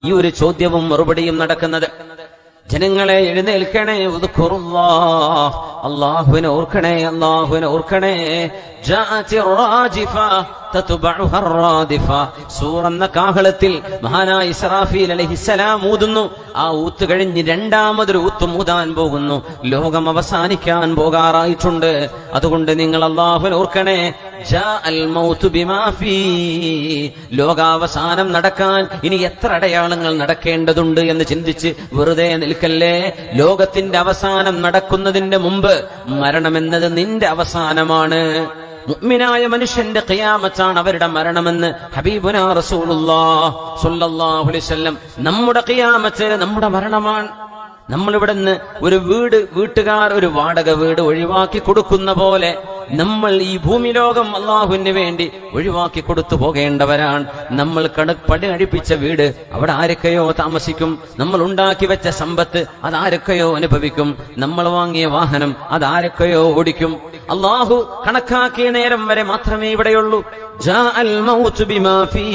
ഈ ഒരു ചോദ്യവും മറുപടിയും നടക്കുന്നത് ജനങ്ങളെ എഴുന്നേൽക്കണേ ഉദ്ഖുറുല്ലാ. അള്ളാഹുവിനെ ഓർക്കണേ അള്ളാഹുവിനെ ഓർക്കണേ ജാഅത്തി റാജിഫ തത്ബഉഹ റാദിഫ. സൂറെന്ന കാഹളത്തിൽ മഹാനായ ഇസ്രാഫീൽ അലൈഹിസ്സലാം ഊതുന്നു ആ ഊത്ത് കഴിഞ്ഞ് രണ്ടാമതൊരു ഊത്ത് ഊതാൻ പോകുന്നു ലോകം അവസാനിക്കാൻ പോകാറായിട്ടുണ്ട് അതുകൊണ്ട് നിങ്ങൾ അള്ളാഹുവിനെ ഓർക്കണേ ജാഅൽ മൗതു ബിമാ ഫീ. ലോകാവസാനം നടക്കാൻ ഇനി എത്ര അടയാളങ്ങൾ നടക്കേണ്ടതുണ്ട് എന്ന് ചിന്തിച്ച് വെറുതെ നിൽക്കല്ലേ ലോകത്തിന്റെ അവസാനം നടക്കുന്നതിന്റെ മുമ്പ് മരണമെന്നത് നിന്റെ അവസാനമാണ് മുഅ്മിനായ മനുഷ്യന്റെ ഖിയാമത്താണ് അവരുടെ മരണമെന്ന് ഹബീബുന റസൂലുള്ളാഹ് സ്വല്ലല്ലാഹു അലൈഹി വസല്ലം നമ്മുടെ ഖിയാമത്ത് നമ്മുടെ മരണമാണ് നമ്മൾ ഇവിടുന്ന് ഒരു വീട് വീട്ടുകാർ ഒരു വാടക വീട് ഒഴിവാക്കി കൊടുക്കുന്ന പോലെ നമ്മൾ ഈ ഭൂമി ലോകം അള്ളാഹുവിന് വേണ്ടി ഒഴിവാക്കി കൊടുത്തു പോകേണ്ടവരാണ് നമ്മൾ കട പണി കഴിപ്പിച്ച വീട് അവിടെ ആരൊക്കെയോ താമസിക്കും നമ്മൾ ഉണ്ടാക്കി വെച്ച സമ്പത്ത് അതാരൊക്കെയോ അനുഭവിക്കും നമ്മൾ വാങ്ങിയ വാഹനം അതാരൊക്കെയോ ഓടിക്കും അള്ളാഹു കണക്കാക്കിയ നേരം വരെ മാത്രമേ ഇവിടെയുള്ളൂ ജാഅൽ മൗതു ബിമാ ഫീ.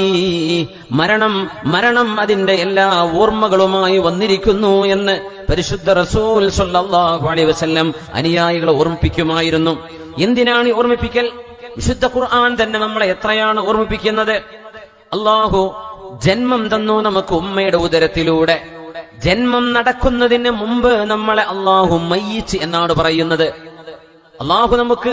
മരണം മരണം അതിന്റെ എല്ലാ ഓർമ്മകളുമായി വന്നിരിക്കുന്നു എന്ന് പരിശുദ്ധ റസൂൽ സല്ലല്ലാഹു അലൈഹി വസല്ലം അനുയായികളെ ഓർമ്മിപ്പിക്കുമായിരുന്നു എന്തിനാണ് ഈ ഓർമ്മിപ്പിക്കൽ വിശുദ്ധ ഖുർആൻ തന്നെ നമ്മളെ എത്രയാണ് ഓർമ്മിപ്പിക്കുന്നത് അള്ളാഹു ജന്മം തന്നു നമുക്ക് ഉമ്മയുടെ ഉദരത്തിലൂടെ ജന്മം നടക്കുന്നതിന് മുമ്പ് നമ്മളെ അള്ളാഹു മയ്യിച്ച് എന്നാണ് പറയുന്നത് അള്ളാഹു നമുക്ക്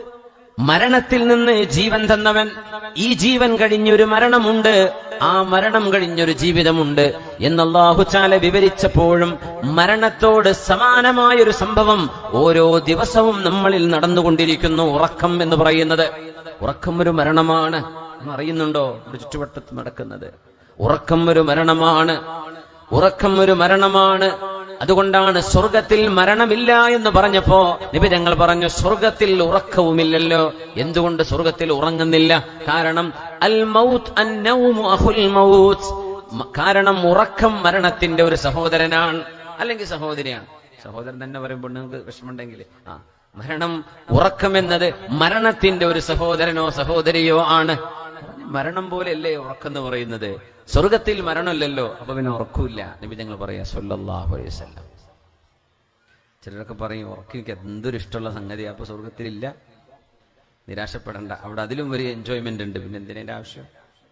മരണത്തിൽ നിന്ന് ജീവൻ തന്നവൻ ഈ ജീവൻ കഴിഞ്ഞൊരു മരണമുണ്ട് ആ മരണം കഴിഞ്ഞൊരു ജീവിതമുണ്ട് എന്നല്ലാഹു ചാല വിവരിച്ചപ്പോഴും മരണത്തോട് സമാനമായൊരു സംഭവം ഓരോ ദിവസവും നമ്മളിൽ നടന്നുകൊണ്ടിരിക്കുന്നു ഉറക്കം എന്ന് പറയുന്നത് ഉറക്കം ഒരു മരണമാണ് നിങ്ങൾ അറിയുന്നുണ്ടോ ഒരു ചുറ്റുവട്ടത്ത് നടക്കുന്നത് ഉറക്കം ഒരു മരണമാണ് ഉറക്കം ഒരു മരണമാണ് അതുകൊണ്ടാണ് സ്വർഗത്തിൽ മരണമില്ല എന്ന് പറഞ്ഞപ്പോ നിബിധങ്ങൾ പറഞ്ഞു സ്വർഗത്തിൽ ഉറക്കവുമില്ലല്ലോ എന്തുകൊണ്ട് സ്വർഗത്തിൽ ഉറങ്ങുന്നില്ല കാരണം അൽ മൗത്ത് അന്നൗമു അഹുൽ മൗത്ത് മ- കാരണം ഉറക്കം മരണത്തിന്റെ ഒരു സഹോദരനാണ് അല്ലെങ്കിൽ സഹോദരിയാണ് സഹോദരൻ തന്നെ പറയുമ്പോൾ നിങ്ങൾക്ക് വിഷമമുണ്ടെങ്കിൽ ആ മരണം ഉറക്കം എന്നത് മരണത്തിന്റെ ഒരു സഹോദരനോ സഹോദരിയോ ആണ് മരണം പോലെയല്ലേ ഉറക്കം എന്ന് പറയുന്നത് സ്വർഗത്തിൽ മരണമില്ലല്ലോ അപ്പൊ പിന്നെ ഉറക്കൂല്ല നബി ഞങ്ങൾ പറയാ സല്ലല്ലാഹു അലൈഹി വസല്ലം ചിലരൊക്കെ പറയും ഉറക്കം എനിക്ക് എന്തൊരു ഇഷ്ടമുള്ള സംഗതി അപ്പൊ സ്വർഗത്തിലില്ല നിരാശപ്പെടണ്ട അവിടെ അതിലും ഒരു എൻജോയ്മെന്റ് ഉണ്ട് പിന്നെ എന്തിനതിന്റെ ആവശ്യം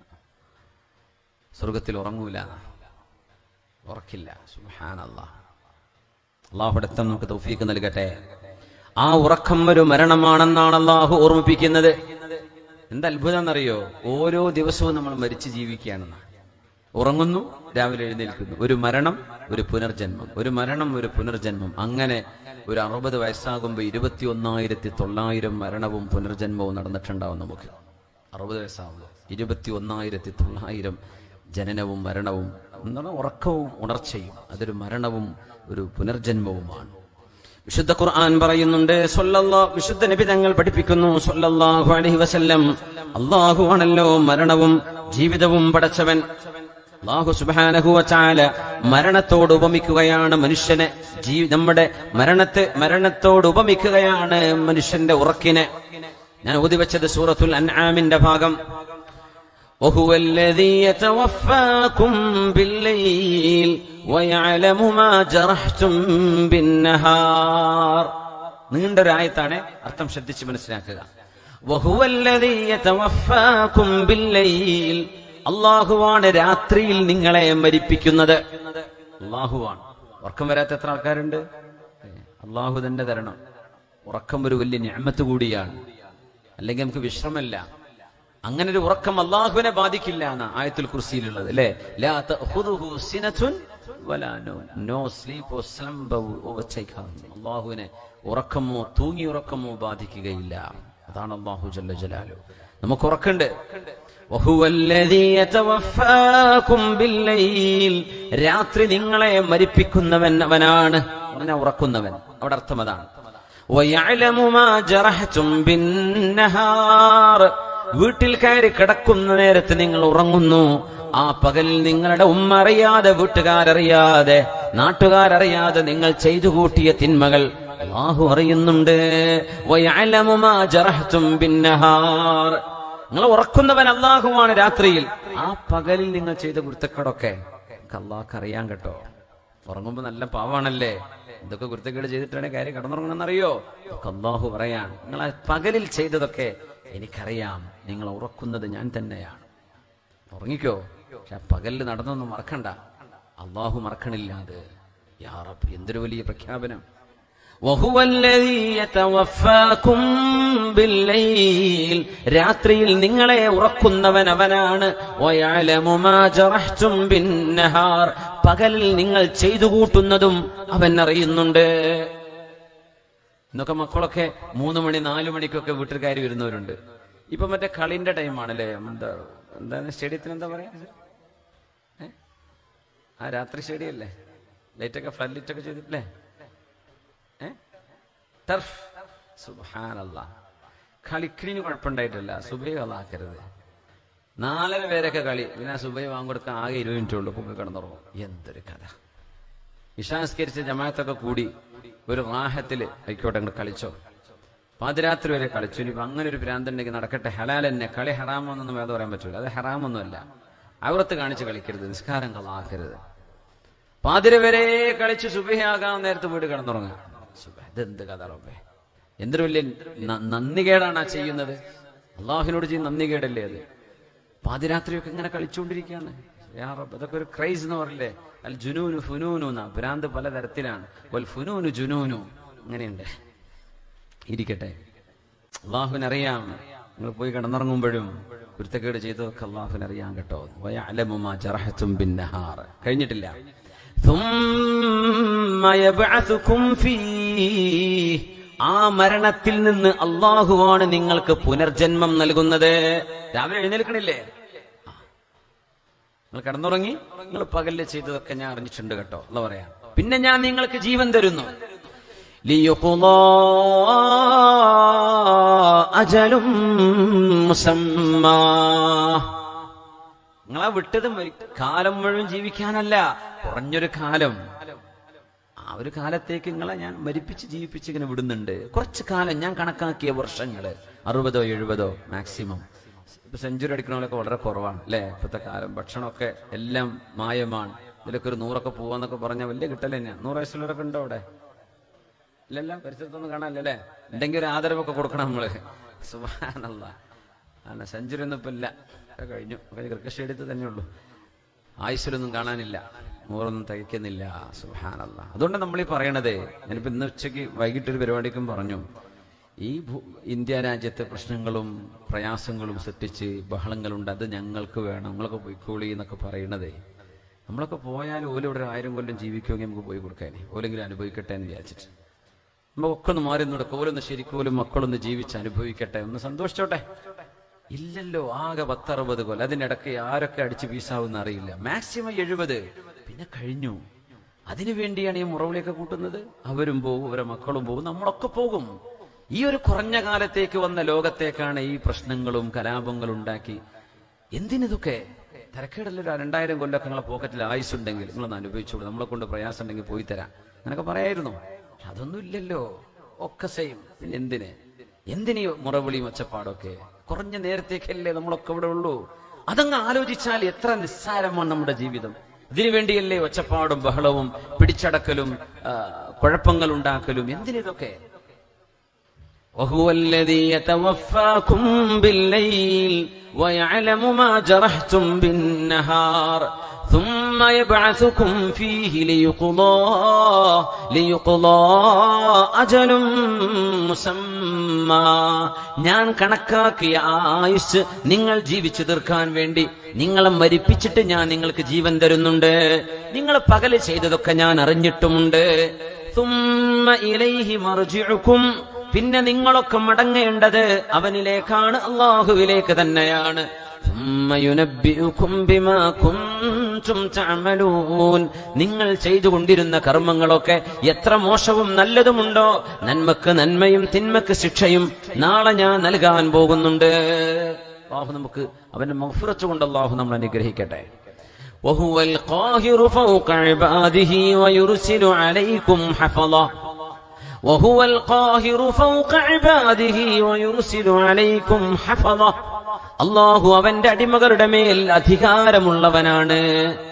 സ്വർഗത്തിൽ ഉറങ്ങൂല ഉറക്കില്ല സുബ്ഹാനല്ലാ അള്ളാഹു അടുത്ത നമുക്ക് തൗഫീക്ക് നൽകട്ടെ ആ ഉറക്കം ഒരു മരണമാണെന്നാണ് അള്ളാഹു ഓർമ്മിപ്പിക്കുന്നത് എന്ത് അത്ഭുതം എന്നറിയോ ഓരോ ദിവസവും നമ്മൾ മരിച്ച് ജീവിക്കുകയാണെന്നാണ് ഉറങ്ങുന്നു രാവിലെ എഴുന്നേൽക്കുന്നു ഒരു മരണം ഒരു പുനർജന്മം ഒരു മരണം ഒരു പുനർജന്മം അങ്ങനെ ഒരു അറുപത് വയസ്സാകുമ്പോൾ ഇരുപത്തി ഒന്നായിരത്തി തൊള്ളായിരം മരണവും പുനർജന്മവും നടന്നിട്ടുണ്ടാവും നമുക്ക് അറുപത് വയസ്സാകുമ്പോൾ ഇരുപത്തി ഒന്നായിരത്തി തൊള്ളായിരം ജനനവും മരണവും എന്താണ് ഉറക്കവും ഉണർച്ചയും അതൊരു മരണവും ഒരു പുനർജന്മവുമാണ് വിശുദ്ധ ഖുർആൻ പറയുന്നുണ്ട് സ്വല്ലല്ലാ വിശുദ്ധ നബി തങ്ങൾ പഠിപ്പിക്കുന്നു സ്വല്ലല്ലാഹു അലൈഹി വസല്ലം അല്ലാഹു ആണല്ലോ മരണവും ജീവിതവും പടച്ചവൻ അല്ലാഹു സുബ്ഹാനഹു വതആല മരണത്തോട് ഉപമിക്കുകയാണ് മനുഷ്യനെ ജീ നമ്മുടെ മരണത്തെ മരണത്തോട് ഉപമിക്കുകയാണ് മനുഷ്യന്റെ ഉറക്കിനെ ഞാൻ ഓതി വെച്ചത് സൂറത്തുൽ അൻആമിന്റെ ഭാഗം وهو الذي يتوفاكم بالليل ويعلم ما جرحتم بالنهار നീണ്ടൊരായത്താണ് അർത്ഥം ശ്രദ്ധിച്ച് മനസ്സിലാക്കുക وهو الذي يتوفاكم بالليل അള്ളാഹുവാണ് രാത്രിയിൽ നിങ്ങളെ മരിപ്പിക്കുന്നത് അള്ളാഹുവാണ് ഉറക്കം വരാത്ത എത്ര ആൾക്കാരുണ്ട് അള്ളാഹു തന്നെ തരണം ഉറക്കം ഒരു വലിയ ഞാമത്ത് കൂടിയാണ് അല്ലെങ്കിൽ നമുക്ക് വിശ്രമല്ല അങ്ങനെ ഒരു ഉറക്കം അള്ളാഹുവിനെ ബാധിക്കില്ല എന്ന ആയത്തുൽ കുർസിയിലുള്ളത് അല്ലെ ലാ തഅഖുദുഹു സിനതുൻ വലാ നൗം. No sleep or slumber overtake അള്ളാഹുവിനെ ഉറക്കമോ തൂങ്ങി ഉറക്കമോ ബാധിക്കുകയില്ല അതാണ് അള്ളാഹു ജല്ല ജലാലു നമുക്ക് ഉറക്കണ്ട് وهو الذي يتوفاكم بالليل രാത്രി നിങ്ങളെ മരിപ്പിക്കുന്നവൻ അവനാണ് പറഞ്ഞ ഉറക്കുന്നവൻ അവിടെ അർത്ഥം അതാണ് ويعلم ما جرحتم بالنهار വീട്ടിൽ കയറി കിടക്കുന്ന നേരത്ത് നിങ്ങൾ ഉറങ്ങുന്നു ആ പകലിൽ നിങ്ങളുടെ ഉമ്മ അറിയാതെ വീട്ടുകാരറിയാതെ നാട്ടുകാരറിയാതെ നിങ്ങൾ ചെയ്തു കൂട്ടിയ തിന്മകൾ അള്ളാഹു അറിയുന്നുണ്ട് വയഅലമു മാ ജറഹ്തും ബിന്നഹാർ നിങ്ങൾ ഉറക്കുന്നവൻ അള്ളാഹുവാണ് രാത്രിയിൽ ആ പകലിൽ നിങ്ങൾ ചെയ്ത കുരുത്തക്കേടൊക്കെ അള്ളാഹ്ക്ക് അറിയാൻ കേട്ടോ ഉറങ്ങുമ്പോ നല്ല പാവാണല്ലേ എന്തൊക്കെ കുരുത്തക്കേട് ചെയ്തിട്ടാണ് കാര്യം കിടന്നുറങ്ങണമെന്നറിയോ അള്ളാഹു പറയാൻ നിങ്ങൾ ആ പകലിൽ ചെയ്തതൊക്കെ എനിക്കറിയാം നിങ്ങൾ ഉറക്കുന്നത് ഞാൻ തന്നെയാണ് ഉറങ്ങിക്കോ പക്ഷെ ആ പകലിൽ നടന്നൊന്നും മറക്കണ്ട അള്ളാഹു മറക്കണില്ല അത് യാ റബ്ബ് എന്തൊരു വലിയ പ്രഖ്യാപനം وهو الذي يتوفاكم بالليل രാത്രിയിൽ നിങ്ങളെ ഉറക്കുന്നവൻ അവനാണ് ويعلم ما جرحتم بالنهار പകലിൽ നിങ്ങൾ ചെയ്തു കൂട്ടുന്നതും അവൻ അറിയുന്നുണ്ട് ഇന്നൊക്കെ മക്കളൊക്കെ മൂന്ന് മണി നാലു മണിക്കൊക്കെ വീട്ടിൽ കയറി വരുന്നവരുണ്ട് ഇപ്പൊ മറ്റേ കളിന്റെ ടൈമാണല്ലേ എന്താ എന്താണ് സ്റ്റേഡിയത്തിന് എന്താ പറയാ ഏ? ആ രാത്രി സ്റ്റേഡിയം അല്ലേ ലൈറ്റൊക്കെ ഫ്ലഡ് ലൈറ്റ് ഒക്കെ ചെയ്തിട്ടില്ലേ ഏ? ടർഫ് സുബ്ഹാനല്ലാ കളിക്കിന് കുഴപ്പമുണ്ടായിട്ടില്ല സുബൈ കളാക്കരുത് നാലര പേരൊക്കെ കളി പിന്നെ സുബൈ വാങ്ങിക്കൊടുക്കാൻ ആകെ ഇരുപത് മിനിറ്റ് ഉള്ളൂ പൊക്കെ കിടന്നുറങ്ങും എന്തൊരു കഥ ഇഷാസ്കരിച്ച ജമാഅത്തൊക്കെ കൂടി ഒരു റാഹത്തില് ആയിക്കോട്ടെ അങ്ങോട്ട് കളിച്ചോ പാതിരാത്രി വരെ കളിച്ചു ഇനിയിപ്പോ അങ്ങനെ ഒരു ഭ്രാന്തുണ്ടെങ്കിൽ നടക്കട്ടെ ഹലാൽ തന്നെ കളി ഹറാമൊന്നും വേറെ പറയാൻ പറ്റൂല അത് ഹറാമൊന്നുമല്ല അവിടത്ത് കാണിച്ച് കളിക്കരുത് നിസ്കാരം കളാക്കരുത് പാതിര വരെ കളിച്ച് സുബഹിയാകാൻ നേരത്ത് വീട് കിടന്നുറങ്ങാം സുബഹ്, ഇതെന്ത് കഥ റബ്ബേ എന്തൊരു വലിയ ന- നന്ദികേടാണ് ആ ചെയ്യുന്നത് അള്ളാഹുവിനോട് ചെയ്യുന്ന നന്ദികേടല്ലേ അത് പാതിരാത്രിയൊക്കെ ഇങ്ങനെ കളിച്ചുകൊണ്ടിരിക്കുകയാണ് യാ റബ്ബ് അതൊക്കെ ഒരു ക്രൈസ് എന്ന് പറയില്ലേ അൽ ജുനൂനു ഫുനൂനു എന്നാ ഭ്രാന്ത് പലതരത്തിലാണ് വൽ ഫുനൂനു ജുനൂനു അങ്ങനെയുണ്ട് ഇരിക്കട്ടെ അള്ളാഹുവിനറിയാം നിങ്ങൾ പോയി കിടന്നുറങ്ങുമ്പോഴും കുരുത്തക്കേട് ചെയ്തതൊക്കെ അള്ളാഹുവിനറിയാം കേട്ടോ വയഅലമു മാ ജറഹത്തും ബിന്നഹാർ കഴിഞ്ഞിട്ടില്ല ثم يبعثكم فيه ആ മരണത്തിൽ നിന്ന് അള്ളാഹുവാണ് നിങ്ങൾക്ക് പുനർജന്മം നൽകുന്നത് രാവിലെ എഴുന്നേൽക്കണില്ലേ നിങ്ങൾ കിടന്നുറങ്ങി നിങ്ങൾ പകലിൽ ചെയ്തതൊക്കെ ഞാൻ അറിഞ്ഞിട്ടുണ്ട് കേട്ടോ എന്ന് പറയാം പിന്നെ ഞാൻ നിങ്ങൾക്ക് ജീവൻ തരുന്നു ലിയുഖ്ളാ അജലും മുസമ്മാ. നിങ്ങളാ വിട്ടത് മരി- കാലം മുഴുവൻ ജീവിക്കാനല്ല കുറഞ്ഞൊരു കാലം ആ ഒരു കാലത്തേക്ക് നിങ്ങളെ ഞാൻ മരിപ്പിച്ച് ജീവിപ്പിച്ച് ഇങ്ങനെ വിടുന്നുണ്ട് കുറച്ച് കാലം ഞാൻ കണക്കാക്കിയ വർഷങ്ങള് അറുപതോ എഴുപതോ മാക്സിമം ഇപ്പൊ സെഞ്ചുറി അടിക്കണമൊക്കെ വളരെ കുറവാണ് അല്ലെ ഇപ്പോഴത്തെ കാലം ഭക്ഷണമൊക്കെ എല്ലാം മായമാണ് ഇതിലൊക്കെ ഒരു നൂറൊക്കെ പോവാന്നൊക്കെ പറഞ്ഞാൽ വലിയ കിട്ടൽ തന്നെയാണ് നൂറ് വയസ്സുള്ളവരൊക്കെ ഉണ്ടോ അവിടെ ഇല്ലല്ല പരിസരത്തൊന്നും കാണാനില്ലല്ലേ ഉണ്ടെങ്കിൽ ഒരു ആദരവൊക്കെ കൊടുക്കണം നമ്മള് സുബാനല്ല ആണ് സെഞ്ചുറി ഒന്നും ഇപ്പൊ ഇല്ല ഒക്കെ കഴിഞ്ഞു ക്രിക്കറ്റ് സ്റ്റേഡിയത്തിൽ തന്നെ ഉള്ളൂ ആയുസ്സിലൊന്നും കാണാനില്ല നൂറൊന്നും തയ്ക്കുന്നില്ല സുഹാനല്ല അതുകൊണ്ട് നമ്മൾ ഈ പറയണത് ഞാനിപ്പോ ഇന്ന് ഉച്ചയ്ക്ക് വൈകിട്ട് ഒരു പരിപാടിക്കും പറഞ്ഞു ഈ ഭൂ- ഇന്ത്യ രാജ്യത്തെ പ്രശ്നങ്ങളും പ്രയാസങ്ങളും സൃഷ്ടിച്ച് ബഹളങ്ങളുണ്ട് അത് ഞങ്ങൾക്ക് വേണം നമ്മളൊക്കെ പോയിക്കോളി എന്നൊക്കെ പറയണതേ നമ്മളൊക്കെ പോയാൽ ഓലും ഇവിടെ ഒരു ആയിരം കൊല്ലം ജീവിക്കുമെങ്കിൽ നമുക്ക് പോയി കൊടുക്കാനേ ഓലെങ്കിലും അനുഭവിക്കട്ടെ എന്ന് വിചാരിച്ചിട്ട് നമുക്കൊക്കെ ഒന്ന് മാറി നിന്നിട്ട് ഓലൊന്ന് ശരിക്കും മക്കളൊന്ന് ജീവിച്ച് അനുഭവിക്കട്ടെ ഒന്ന് സന്തോഷിച്ചോട്ടെ ഇല്ലല്ലോ ആകെ പത്തറുപത് കൊല്ലം അതിനിടയ്ക്ക് ആരൊക്കെ അടിച്ച് വീസാവുന്ന അറിയില്ല മാക്സിമം എഴുപത് പിന്നെ കഴിഞ്ഞു അതിനു വേണ്ടിയാണ് ഈ മുറവിളിയൊക്കെ കൂട്ടുന്നത് അവരും പോകും അവരെ മക്കളും പോകും നമ്മളൊക്കെ പോകും ഈ ഒരു കുറഞ്ഞ കാലത്തേക്ക് വന്ന ലോകത്തേക്കാണ് ഈ പ്രശ്നങ്ങളും കലാപങ്ങളും ഉണ്ടാക്കി എന്തിനിതൊക്കെ തിരക്കേടല്ലോ ഒരു രണ്ടായിരം കൊല്ലൊക്കെ നിങ്ങളെ പോക്കറ്റിൽ ആയുസുണ്ടെങ്കിൽ നിങ്ങളൊന്ന് അനുഭവിച്ചോളൂ നമ്മളെ കൊണ്ട് പ്രയാസം ഉണ്ടെങ്കിൽ പോയി തരാം അങ്ങനൊക്കെ പറയായിരുന്നു അതൊന്നും ഇല്ലല്ലോ ഒക്കെ സെയിം പിന്നെ എന്തിന് എന്തിനീ മുറവിളിയും ഒച്ചപ്പാടൊക്കെ കുറഞ്ഞ നേരത്തേക്കല്ലേ നമ്മളൊക്കെ ഇവിടെ ഉള്ളൂ അതങ്ങ് ആലോചിച്ചാൽ എത്ര നിസ്സാരമാണ് നമ്മുടെ ജീവിതം ഇതിനു വേണ്ടിയല്ലേ ഒച്ചപ്പാടും ബഹളവും പിടിച്ചടക്കലും ആ, കുഴപ്പങ്ങൾ ഉണ്ടാക്കലും എന്തിനിതൊക്കെ وهو الذي يتوفاكم بالليل ويعلم ما جرحتم بالنهار ثم يبعثكم فيه ليقضى ليقضى أجل مسمى ഞാൻ കണക്കാക്കിയ ആ ആയുസ് നിങ്ങൾ ജീവിച്ചു തീർക്കാൻ വേണ്ടി നിങ്ങളെ മരിപ്പിച്ചിട്ട് ഞാൻ നിങ്ങൾക്ക് ജീവൻ തരുന്നുണ്ട് നിങ്ങൾ പകല് ചെയ്തതൊക്കെ ഞാൻ അറിഞ്ഞിട്ടുമുണ്ട് ثم إليه مرجعكم പിന്നെ നിങ്ങളൊക്കെ മടങ്ങേണ്ടത് അവനിലേക്കാണ് അള്ളാഹുവിലേക്ക് തന്നെയാണ് ثم ينبئكم بما كنتم تعملون നിങ്ങൾ ചെയ്തുകൊണ്ടിരുന്ന കർമ്മങ്ങളൊക്കെ എത്ര മോശവും നല്ലതുമുണ്ടോ നന്മക്ക് നന്മയും തിന്മക്ക് ശിക്ഷയും നാളെ ഞാൻ നൽകാൻ പോകുന്നുണ്ട് അള്ളാഹു നമുക്ക് അവന്റെ മഫുറച്ചു കൊണ്ട് അള്ളാഹു നമ്മൾ അനുഗ്രഹിക്കട്ടെ وهو القاهر فوق عباده ويرسل عليكم حفظه وهو القاهر فوق عباده ويرسل عليكم حفظه അള്ളാഹു അവന്റെ അടിമകളുടെ മേൽ അധികാരമുള്ളവനാണ്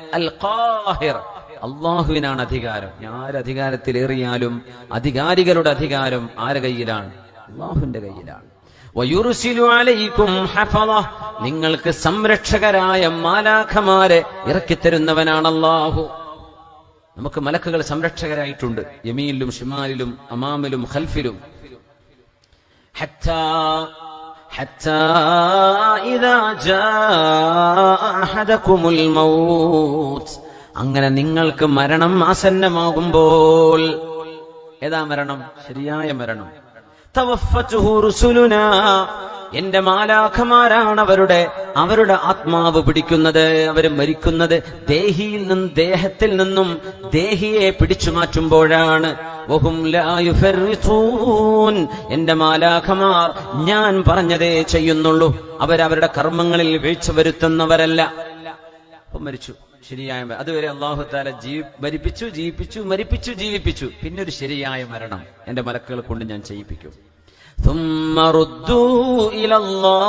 അൽ ഖാഹിർ അള്ളാഹുവിനാണ് അധികാരം ആര് അധികാരത്തിലേറിയാലും അധികാരികളുടെ അധികാരം ആരുടെ കയ്യിലാണ് അള്ളാഹുവിന്റെ കയ്യിലാണ് വയുർസിലു അലൈക്കും ഹഫള. നിങ്ങൾക്ക് സംരക്ഷകരായ മാലാഖമാരെ ഇറക്കിത്തരുന്നവനാണ് അള്ളാഹു നമുക്ക് മലക്കുകൾ സംരക്ഷകരായിട്ടുണ്ട് യമീനിലും ഷിമാലിലും അമാമിലും ഖൽഫിലും حتى حتى إذا جاء أحدكم الموت അങ്ങനെ നിങ്ങൾക്ക് മരണം ആസന്നമാകുമ്പോൾ ഏതാ മരണം ശരിയായ മരണം തവഫത്തുഹു റുസുലുനാ എന്റെ മാലാഖമാരാണ് അവരുടെ അവരുടെ ആത്മാവ് പിടിക്കുന്നത് അവര് മരിക്കുന്നത് ദേഹിയിൽ നിന്നും ദേഹത്തിൽ നിന്നും ദേഹിയെ പിടിച്ചു മാറ്റുമ്പോഴാണ് വഹും ലാ യുഫർറിത്തൂൻ. എന്റെ മാലാഖമാർ ഞാൻ പറഞ്ഞതേ ചെയ്യുന്നുള്ളൂ അവരവരുടെ കർമ്മങ്ങളിൽ വീഴ്ച വരുത്തുന്നവരല്ല അപ്പൊ മരിച്ചു ശരിയായ മ- അതുവരെ അള്ളാഹു താല ജീ മരിപ്പിച്ചു ജീവിപ്പിച്ചു മരിപ്പിച്ചു ജീവിപ്പിച്ചു പിന്നെ ഒരു ശരിയായ മരണം എന്റെ മലക്കുകളെ കൊണ്ട് ഞാൻ ചെയ്യിപ്പിക്കും ثم ردوا إلى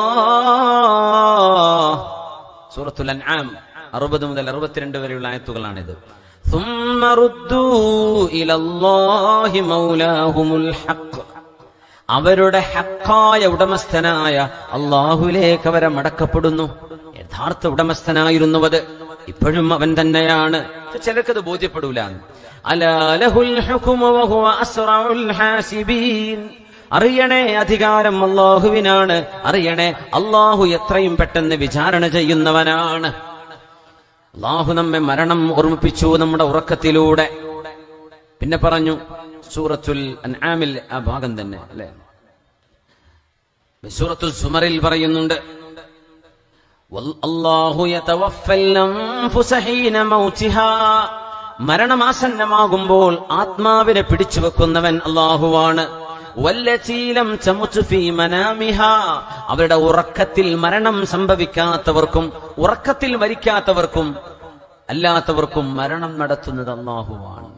الله സൂറത്തുൽ അൻആം അറുപത് മുതൽ അറുപത്തിരണ്ട് വരെയുള്ള ആയത്തുകളാണിത് ثم ردوا إلى الله مولاهم الحق അവരുടെ ഹക്കായ ഉടമസ്ഥനായ അള്ളാഹുലേക്ക് അവരെ മടക്കപ്പെടുന്നു യഥാർത്ഥ ഉടമസ്ഥനായിരുന്നുവത് ഇപ്പോഴും അവൻ തന്നെയാണ് പക്ഷെ ചിലർക്കത് ബോധ്യപ്പെടൂല അലാലഹുൽ ഹുക്മു വഹുവ അസ്റഉൽ ഹാസിബീൻ അറിയണേ അധികാരം അള്ളാഹുവിനാണ് അറിയണേ അള്ളാഹു എത്രയും പെട്ടെന്ന് വിചാരണ ചെയ്യുന്നവനാണ് അള്ളാഹു നമ്മെ മരണം ഓർമ്മിപ്പിച്ചു നമ്മുടെ ഉറക്കത്തിലൂടെ പിന്നെ പറഞ്ഞു സൂറത്തുൽ അൻആമിൽ ആ ഭാഗം തന്നെ അല്ലെ സൂറത്തുൽ സുമറിൽ പറയുന്നുണ്ട് വൽ- അല്ലാഹു യതവഫൽ അൻഫുസ ഹീന മൗതിഹാ മരണമാസന്നമാകുമ്പോൾ ആത്മാവിനെ പിടിച്ചു വെക്കുന്നവൻ അള്ളാഹുവാണ് വല്ലചീലം ചമുച്ചു ഫീ മനാമിഹാ അവരുടെ ഉറക്കത്തിൽ മരണം സംഭവിക്കാത്തവർക്കും ഉറക്കത്തിൽ മരിക്കാത്തവർക്കും അല്ലാത്തവർക്കും മരണം നടത്തുന്നത് അള്ളാഹുവാണ്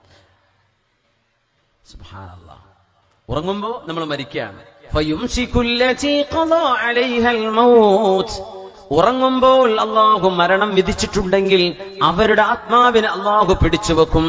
സുബ്ഹാനല്ലാഹ്. ഉറങ്ങുമ്പോ നമ്മൾ മരിക്കുകയാണ് ഫയുംസിക്കുല്ലതി ഖളാ അലൈഹൽ മൗത്ത്. ഉറങ്ങുമ്പോൾ അള്ളാഹു മരണം വിധിച്ചിട്ടുണ്ടെങ്കിൽ അവരുടെ ആത്മാവിനെ അള്ളാഹു പിടിച്ചു വെക്കും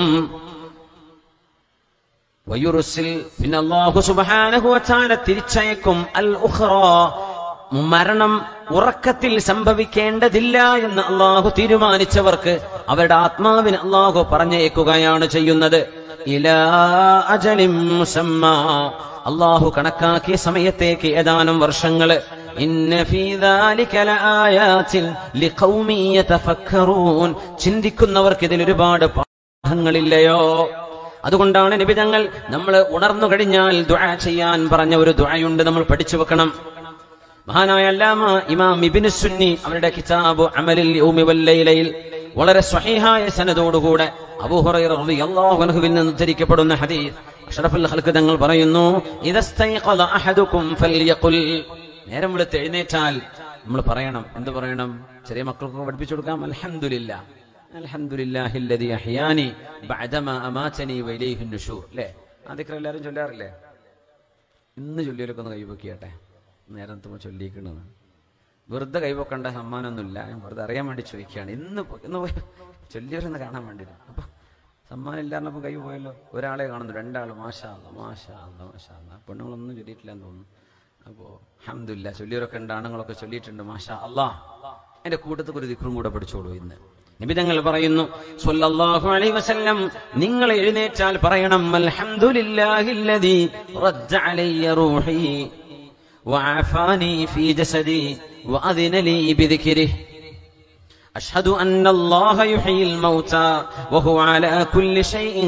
വയുറുസിൽ പിന്നെ അള്ളാഹു സുബ്ഹാനഹു വതആല തിരിച്ചയക്കും അൽ ഉഖ്റ മരണം ഉറക്കത്തിൽ സംഭവിക്കേണ്ടതില്ല എന്ന് അള്ളാഹു തീരുമാനിച്ചവർക്ക് അവരുടെ ആത്മാവിന് അള്ളാഹു പറഞ്ഞേക്കുകയാണ് ചെയ്യുന്നത് ഇലാ അജലിം മുസമ്മാ അള്ളാഹു കണക്കാക്കിയ സമയത്തേക്ക് ഏതാനും വർഷങ്ങള് ഇന്ന ഫീ ذلك ലആയാതിൻ ലിഖൗമി യതഫക്കറൂൻ ചിന്തിക്കുന്നവർക്ക് ഇതിൽ ഒരുപാട് പാഠങ്ങളില്ലയോ അതുകൊണ്ടാണ് നിബിതങ്ങൾ നമ്മൾ ഉണർന്നു കഴിഞ്ഞാൽ ദുആ ചെയ്യാൻ പറഞ്ഞ ഒരു ദുആയുണ്ട് നമ്മൾ പഠിച്ചു വെക്കണം മഹാനായ അല്ലാമ ഇമാം ഇബ്നു സുന്നി അവരുടെ കിതാബ് അമലിൽ യൗമി വല്ലൈലയിൽ വളരെ സ്വഹീഹായ സനദോടുകൂടെ അബൂ ഹുറൈറ റളിയല്ലാഹു അൻഹുവിൽ നിന്ന് ഉദ്ധരിക്കപ്പെടുന്ന ഹദീസ് അഷ്റഫുൽ ഖൽഖ് തങ്ങൾ പറയുന്നു ഇദസ്തൈഖദ അഹദുക്കും ഫൽയഖുൽ നേരം വെളുത്ത് എഴുന്നേറ്റാൽ നമ്മൾ പറയണം എന്ത് പറയണം ചെറിയ മക്കൾക്ക് പഠിപ്പിച്ചു കൊടുക്കാം അൽഹംദുലില്ലാ അൽഹംദുലില്ലാഹി അല്ലദീ അഹ്യാനി ബഅദമാ അമാതനി വഇലൈഹി നുശൂർ അല്ലേ ആ ദിക്ർ എല്ലാവരും ചൊല്ലാറില്ലേ ഇന്ന് ചൊല്ലിയൊക്കെ ഒന്ന് കൈവക്കിയട്ടെ നേരം തുമ്പ ചൊല്ലിക്കണെന്ന് വെറുതെ കൈവക്കേണ്ട സമ്മാനമൊന്നുമില്ല ഞാൻ വെറുതെ അറിയാൻ വേണ്ടി ചോദിക്കുകയാണ് ഇന്ന് പോ- ഇന്ന് പോയി ചൊല്ലിയവരെന്ന് കാണാൻ വേണ്ടിയിട്ട് അപ്പൊ സമ്മാനം ഇല്ലായിരുന്നപ്പോൾ കൈ പോയല്ലോ ഒരാളെ കാണുന്നു രണ്ടാൾ മാഷാ അല്ലാ, മാഷാ അല്ലാ, മാഷാ അല്ലാ. പെണ്ണുങ്ങളൊന്നും ചൊല്ലിയിട്ടില്ല എന്ന് തോന്നുന്നു അപ്പോ അഹമ്മദില്ല ചൊല്ലിയവരൊക്കെ ഉണ്ട് ആണുങ്ങളൊക്കെ ചൊല്ലിയിട്ടുണ്ട് മാഷാ അല്ലാ എന്റെ കൂട്ടത്തിൽ ഒരു ദിക്റും കൂടെ പഠിച്ചോളൂ ഇന്ന് നിബിതങ്ങൾ പറയുന്നു സ്വല്ലല്ലാഹു അലൈഹി വസല്ലം നിങ്ങൾ എഴുന്നേറ്റാൽ പറയണം അൽഹംദുലില്ലാഹില്ലദീ റദ്ദ അലയ്യ റൂഹി وعافاني في جسدي وأذن لي بذكره أشهد أن الله يحيي الموتى وهو على كل شيء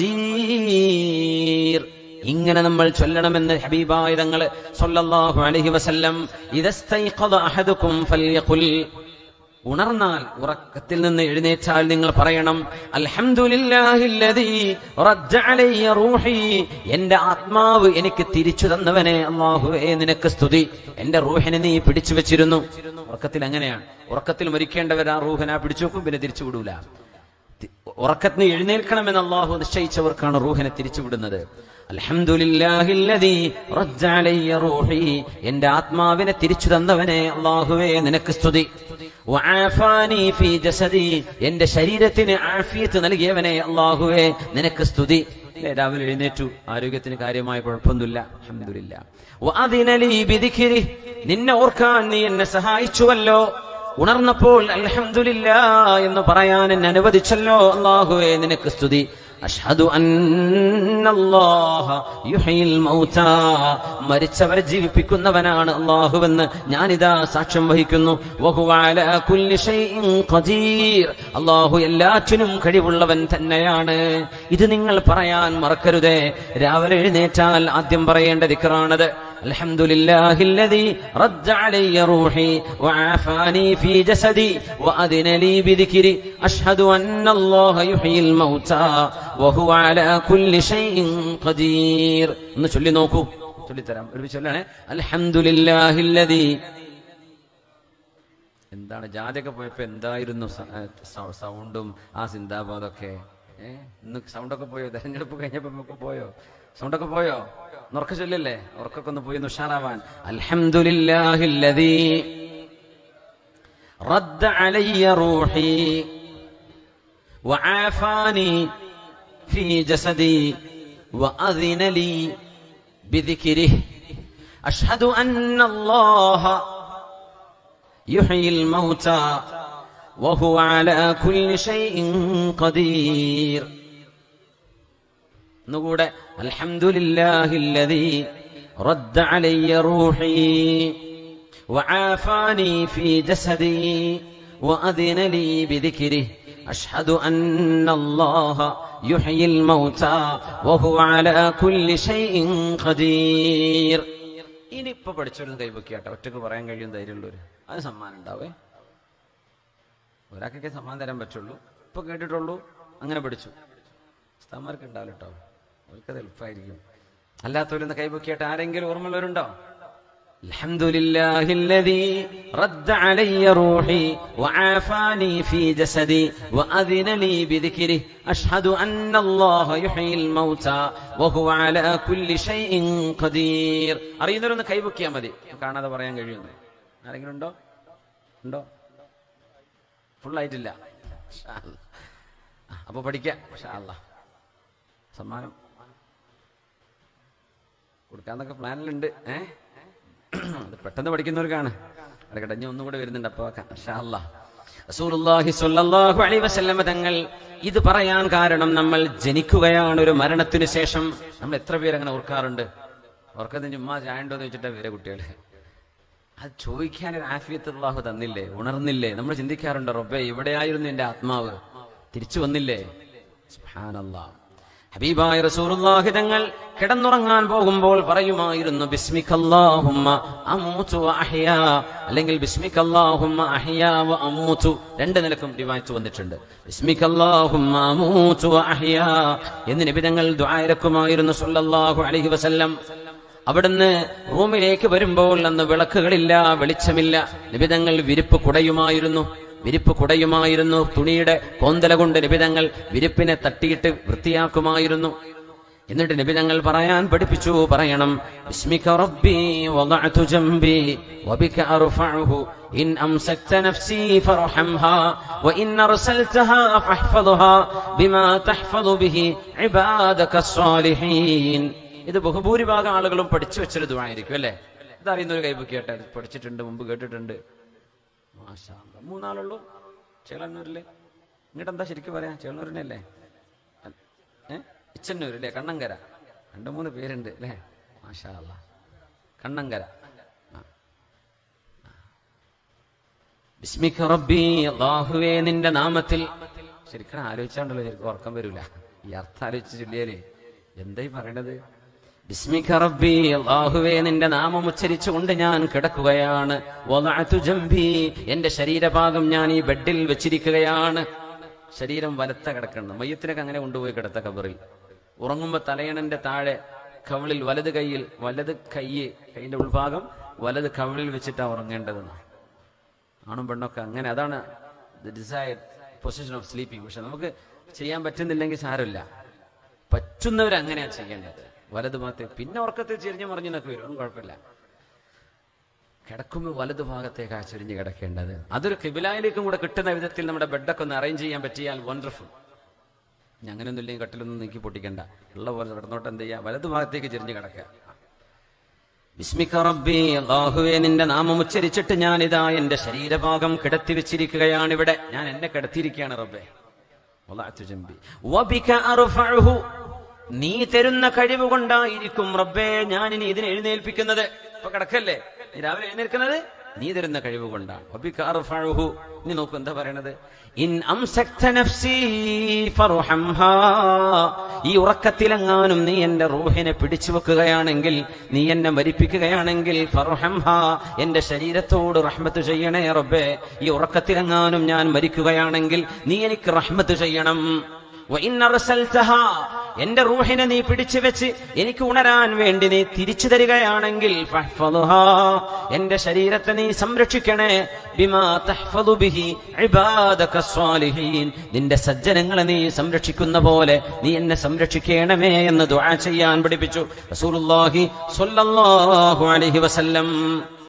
قدير ഇങ്ങനെ നമ്മൾ ചൊല്ലണമെന്ന് ഹബീബായ തങ്ങൾ സല്ലല്ലാഹു അലൈഹി വസല്ലം ഇദസ്തൈഖദ അഹദുക്കും ഫൽയഖുൽ ഉണർന്നാൽ ഉറക്കത്തിൽ നിന്ന് എഴുന്നേറ്റാൽ നിങ്ങൾ പറയണം അൽഹംദുലില്ലാഹില്ലദീ റദ്ദ അലയ്യ റൂഹി എന്റെ ആത്മാവ് എനിക്ക് തിരിച്ചു തന്നവനെ അല്ലാഹുവേ നിനക്ക് സ്തുതി എന്റെ റൂഹിനെ നീ പിടിച്ചു വെച്ചിരുന്നു ഉറക്കത്തിൽ അങ്ങനെയാണ് ഉറക്കത്തിൽ മരിക്കേണ്ടവർ ആ റൂഹിനെ പിടിച്ചു വെക്കും പിന്നെ തിരിച്ചു വിടൂല തി- ഉറക്കത്തിന് എഴുന്നേൽക്കണമെന്ന് അള്ളാഹു നിശ്ചയിച്ചവർക്കാണ് റൂഹിനെ തിരിച്ചുവിടുന്നത് അൽഹംദുലില്ലാഹില്ലദീ റദ്ദ അലയ്യ റൂഹി എന്റെ ആത്മാവിനെ തിരിച്ചു തന്നവനെ അള്ളാഹുവേ നിനക്ക് സ്തുതി വആഫാനി ഫീ ജസദി എന്റെ ശരീരത്തിന് ആഫിയത്ത് നൽകിയവനെ അള്ളാഹുവേ നിനക്ക് സ്തുതി അല്ലേ, രാവിലെ എഴുന്നേറ്റു ആരോഗ്യത്തിന് കാര്യമായ കുഴപ്പമൊന്നുമില്ല അൽഹംദുലില്ലാ വഅദിന ലീ ബിദിക്രി നിന്നെ ഓർക്കാൻ നീ എന്നെ സഹായിച്ചുവല്ലോ ഉണർന്നപ്പോൾ അൽഹംദുലില്ലാ എന്ന് പറയാൻ എന്നെ അനുവദിച്ചല്ലോ അള്ളാഹുവേ നിനക്ക് സ്തുതി അഷ്ഹദു അന്നല്ലാഹ യുഹയിൽ മൗതാ മരിച്ചവരെ ജീവിപ്പിക്കുന്നവനാണ് അള്ളാഹുവെന്ന് ഞാനിതാ സാക്ഷ്യം വഹിക്കുന്നു വഹുവ അലാ കുല്ലി ഷൈഇൻ ഖദീർ അള്ളാഹു എല്ലാറ്റിനും കഴിവുള്ളവൻ തന്നെയാണ് ഇത് നിങ്ങൾ പറയാൻ മറക്കരുതേ രാവിലെ എഴുന്നേറ്റാൽ ആദ്യം പറയേണ്ട ദിക്റാണത് الحمد لله الذي رد علي روحي وعافاني في جسدي وأذن لي بذكري أشهد أن الله يحيي الموتى وهو على كل شيء قدير ഒന്ന് ചൊല്ലി നോക്കൂ ചൊല്ലിത്തരാം ഒരു ചൊല്ലാണ് അൽഹംദുലില്ലാഹില്ലദീ എന്താണ് ജാതിയൊക്കെ പോയപ്പോ എന്തായിരുന്നു സ- ഏ, സൗ- സൗണ്ടും ആ സിന്ദാബാദൊക്കെ ഏഹ് ഇന്ന് സൗണ്ടൊക്കെ പോയോ തെരഞ്ഞെടുപ്പ് കഴിഞ്ഞപ്പോ ഒക്കെ പോയോ സൗണ്ടൊക്കെ പോയോ ഉറക്ക ചൊല്ലല്ലേ ഉറക്കൊക്കെ ഒന്ന് പോയി ഒന്ന് ഉഷാറാവാൻ അൽഹംദുലില്ലാഹില്ലദീ റദ്ദ അലയ്യ റൂഹി وعافاني في جسدي وأذن لي بذكره أشهد أن الله يحيي الموتى وهو على كل شيء قدير نقول الحمد لله الذي رد علي روحي وعافاني في جسدي وأذن لي بذكره أشهد أن الله يحيي الموتى وهو على كل شيء قدير ഇനിയിപ്പോ പഠിച്ചൊരു കൈവയ്ക്കാട്ടെ ഒറ്റക്ക് പറയാൻ കഴിയും ധൈര്യമുള്ളവര് അത് സമ്മാനം ഉണ്ടാവേ ഒരാൾക്കൊക്കെ സമ്മാനം തരാൻ പറ്റുള്ളൂ ഇപ്പൊ കേട്ടിട്ടുള്ളൂ അങ്ങനെ പഠിച്ചു ഉസ്താന്മാർക്ക് ഉണ്ടാവില്ല കേട്ടോ അവർക്കത് എളുപ്പമായിരിക്കും അല്ലാത്തവരൊന്ന് കൈവയ്ക്കാട്ടെ ആരെങ്കിലും ഓർമ്മയുള്ളവരുണ്ടോ الحمد لله الذي رد علي روحي وعافاني في جسدي وأذن لي بذكره أشهد أن الله يحيي الموتى وهو على كل شيء قدير അറിയുന്നവരൊന്ന് കൈവക്കിയാൽ മതി കാണാതെ പറയാൻ കഴിയുന്നു ആരെങ്കിലും ഉണ്ടോ ഉണ്ടോ ഫുള്ളായിട്ടില്ല അപ്പൊ പഠിക്കാം ഇൻഷാ അല്ലാ. സമ്മാനം കൊടുക്കാന്നൊക്കെ പ്ലാനിലുണ്ട് ഏഹ് അത് പെട്ടെന്ന് പഠിക്കുന്നവർക്കാണ് ഇടയ്ക്കിടെ ഇനി ഒന്നും കൂടെ വരുന്നുണ്ട് അപ്പൊ ഇൻഷാ അല്ലാ. റസൂലുള്ളാഹി സ്വല്ലല്ലാഹു അലൈഹി വസല്ലമ തങ്ങൾ ഇത് പറയാൻ കാരണം നമ്മൾ ജനിക്കുകയാണ് ഒരു മരണത്തിനു ശേഷം നമ്മൾ എത്ര പേര് അങ്ങനെ ഓർക്കാറുണ്ട് ഓർക്കത്തിന് ചുമ്മാ ചായണ്ടോ എന്ന് വെച്ചിട്ടാ പേരെ കുട്ടികള് അത് ചോദിക്കാൻ ഒരു ആഫിയത്ത് അള്ളാഹു തന്നില്ലേ ഉണർന്നില്ലേ നമ്മൾ ചിന്തിക്കാറുണ്ട് റബ്ബേ ഇവിടെയായിരുന്നു എന്റെ ആത്മാവ് തിരിച്ചു വന്നില്ലേ സുബ്ഹാനല്ലാഹ് ഹബീബായ റസൂലുള്ളാഹി തങ്ങൾ കിടന്നുറങ്ങാൻ പോകുമ്പോൾ പറയുമായിരുന്നു ബിസ്മിക്കല്ലാഹുമ്മ അമൂതു വ അഹ്യാ അല്ലെങ്കിൽ ബിസ്മിക്കല്ലാഹുമ്മ അഹ്യാ വ അമൂതു രണ്ട് നിലക്കും റിവായത്ത് വന്നിട്ടുണ്ട് ബിസ്മിക്കല്ലാഹുമ്മ അമൂതു വ അഹ്യാ എന്ന് നബി തങ്ങൾ ദുആയിരക്കുമായിരുന്നു സല്ലല്ലാഹു അലൈഹി വസല്ലം അവിടുന്ന് റൂമിലേക്ക് വരുമ്പോൾ അന്ന് വിളക്കുകളില്ല വെളിച്ചമില്ല നിബിതങ്ങൾ വിരിപ്പ് കുടയുമായിരുന്നു വിരിപ്പ് കുടയുമായിരുന്നു തുണിയുടെ കോന്തല കൊണ്ട് നിബിതങ്ങൾ വിരിപ്പിനെ തട്ടിയിട്ട് വൃത്തിയാക്കുമായിരുന്നു എന്നിട്ട് നിബിതങ്ങൾ പറയാൻ പഠിപ്പിച്ചു പറയണം ബിസ്മിക റബ്ബി വദഅതു ജംബി വബിക അർഫഉഹു ഇൻ അംസക്ത നഫ്സി ഫർഹംഹാ വഇൻ അർസൽതഹാ ഫഹ്ഫദ്ഹാ ബിമാ തഹ്ഫദു ബിഹി ഇബാദക സ്വാലിഹീൻ ഇത് ബഹുഭൂരിഭാഗം ആളുകളും പഠിച്ചു വെച്ചൊരു ദുആയിരിക്കും അല്ലേ ഇതറിയുന്ന ഒരു കൈപ്പൊക്കിയാട്ടെ പഠിച്ചിട്ടുണ്ട് മുമ്പ് കേട്ടിട്ടുണ്ട് മാഷാ അല്ലാ. മൂന്നാളുള്ളൂ ചേളന്നൂരിലെ ഇങ്ങോട്ട് എന്താ ശരിക്കും പറയാ ചേളന്നൂരിനല്ലേ ഏ ഇച്ചന്നൂർ അല്ലേ കണ്ണങ്കര രണ്ട് മൂന്ന് പേരുണ്ട് അല്ലേ മാഷാ അല്ലാ. കണ്ണങ്കര ആ. ബിസ്മിക റബ്ബി അല്ലാഹുവേ നിന്റെ നാമത്തിൽ ശരിക്കും ആലോചിച്ചാണ്ടല്ലോ ശരിക്കും ഉറക്കം വരൂല ഈ അർത്ഥം ആലോചിച്ച് ചൊല്ലിയാലേ എന്തായി പറയണത് ബിസ്മിക റബ്ബി അല്ലാഹുവേ നിന്റെ നാമം ഉച്ചരിച്ചുകൊണ്ട് ഞാൻ കിടക്കുകയാണ് വദഅതു ജംബി എന്റെ ശരീരഭാഗം ഞാൻ ഈ ബെഡിൽ വെച്ചിരിക്കുകയാണ് ശരീരം വലത്ത കിടക്കണം മയ്യത്തിനൊക്കെ അങ്ങനെ കൊണ്ടുപോയി കിടത്ത കബറിൽ ഉറങ്ങുമ്പോ തലയണന്റെ താഴെ കവിളിൽ വലത് കൈയിൽ വലത് കൈയ്യ് കൈന്റെ ഉൾഭാഗം വലത് കവിളിൽ വെച്ചിട്ടാ ഉറങ്ങേണ്ടതെന്ന് ആണും പെണ്ണൊക്കെ അങ്ങനെ അതാണ് ഡിസയർ പൊസിഷൻ ഓഫ് സ്ലീപ്പിംഗ് പക്ഷെ നമുക്ക് ചെയ്യാൻ പറ്റുന്നില്ലെങ്കിൽ സാരമില്ല പറ്റുന്നവർ അങ്ങനെയാണ് ചെയ്യേണ്ടത് വലതു ഭാഗത്തെ പിന്നെ ഉറക്കത്തിൽ ചെരിഞ്ഞു മറിഞ്ഞെന്നൊക്കെ വരും ഒന്നും കുഴപ്പമില്ല കിടക്കുമ്പോൾ വലതു ഭാഗത്തേക്കാ ചുരിഞ്ഞ് കിടക്കേണ്ടത് അതൊരു കിബിലായിലേക്കും കൂടെ കിട്ടുന്ന വിധത്തിൽ നമ്മുടെ ബെഡൊക്കെ ഒന്ന് അറേഞ്ച് ചെയ്യാൻ പറ്റിയാൽ വണ്ടർഫുൾ അങ്ങനെയൊന്നും ഇല്ലെങ്കിൽ കട്ടിലൊന്നും നീക്കി പൊട്ടിക്കണ്ട ഉള്ള പോലെ കിടന്നോട്ട് എന്ത് ചെയ്യാം വലതു ഭാഗത്തേക്ക് ചെരിഞ്ഞ് കിടക്കുക വിസ്മിക്ക റബ്ബി അള്ളാഹുവേ നിന്റെ നാമം ഉച്ചരിച്ചിട്ട് ഞാനിതാ എന്റെ ശരീരഭാഗം കിടത്തി വെച്ചിരിക്കുകയാണ് ഇവിടെ ഞാൻ എന്നെ കിടത്തിയിരിക്കുകയാണ് റബ്ബേ വളഅ്തു ജംബി. വബിക അർഫഉഹു. നീ തരുന്ന കഴിവ് കൊണ്ടായിരിക്കും റബ്ബേ ഞാൻ ഇനി ഇതിനെ എഴുന്നേൽപ്പിക്കുന്നത് ഇപ്പൊ കിടക്കല്ലേ നീ രാവിലെ എഴുന്നേൽക്കുന്നത് നീ തരുന്ന കഴിവ് കൊണ്ടാണ് വബിക അർഫഉഹു. നീ നോക്കൂ എന്താ പറയണത് ഇൻ അംസക്ത നഫ്സി ഫർഹംഹാ. ഈ ഉറക്കത്തിലെങ്ങാനും നീ എന്റെ റൂഹിനെ പിടിച്ചു വെക്കുകയാണെങ്കിൽ നീ എന്നെ മരിപ്പിക്കുകയാണെങ്കിൽ ഫർഹംഹാ. എന്റെ ശരീരത്തോട് റഹ്മത്ത് ചെയ്യണേ റബ്ബേ ഈ ഉറക്കത്തിലെങ്ങാനും ഞാൻ മരിക്കുകയാണെങ്കിൽ നീ എനിക്ക് റഹ്മത്ത് ചെയ്യണം വഇൻ അർസൽതഹാ. എന്റെ റൂഹിനെ നീ പിടിച്ചു വെച്ച് എനിക്ക് ഉണരാൻ വേണ്ടി നീ തിരിച്ചു തരികയാണെങ്കിൽ ഫഹ്ഫദ്ഹാ. എന്റെ ശരീരത്തെ നീ സംരക്ഷിക്കണേ ബിമാ തഹ്ഫദു ബിഹി ഇബാദക സ്വാലിഹീൻ. നിന്റെ സജ്ജനങ്ങളെ നീ സംരക്ഷിക്കുന്ന പോലെ നീ എന്നെ സംരക്ഷിക്കണമേ എന്ന് ദുആ ചെയ്യാൻ പഠിപ്പിച്ചു റസൂലുള്ളാഹി സ്വല്ലല്ലാഹു അലൈഹി വസല്ലം